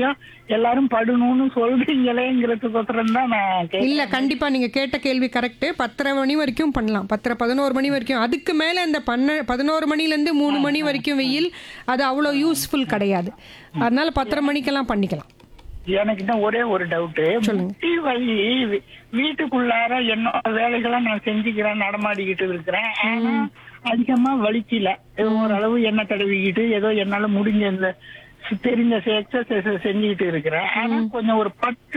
அவசியம் எல்லாரும் படணும்னு சொல்றீங்களேங்கிறதுக்கோசரம் தான் நான் கேட்டேன். இல்ல கண்டிப்பா நீங்க கேட்ட கேள்வி கரெக்ட் பத்தரை மணி வரைக்கும் பண்ணலாம் பத்தரை பதினோரு மணி வரைக்கும் அதுக்கு மேல இந்த பன்ன பதினோரு மணில இருந்து மூணு மணி வரைக்கும் வெயில் அது அவ்வளோ யூஸ்ஃபுல் கிடையாது அதனால பத்தரை மணிக்கெல்லாம் பண்ணிக்கலாம் எனக்கு இன்னும் ஒரே ஒரு டவுட் முட்டி வலி வீ- வீட்டுக்குள்ளார என்னோட வேலைகளை நான் செஞ்சுக்கிறேன் நடமாடிக்கிட்டு இருக்கிறேன் ஆனா அதிகமா வலிக்கல ஓரளவு எண்ணெய் தடவிக்கிட்டு ஏதோ என்னால முடிஞ்ச இந்த தெரிஞ்ச எக்ஸசைஸ் செஞ்சுக்கிட்டு இருக்கிறேன் ஆனா கொஞ்சம் ஒரு பத்து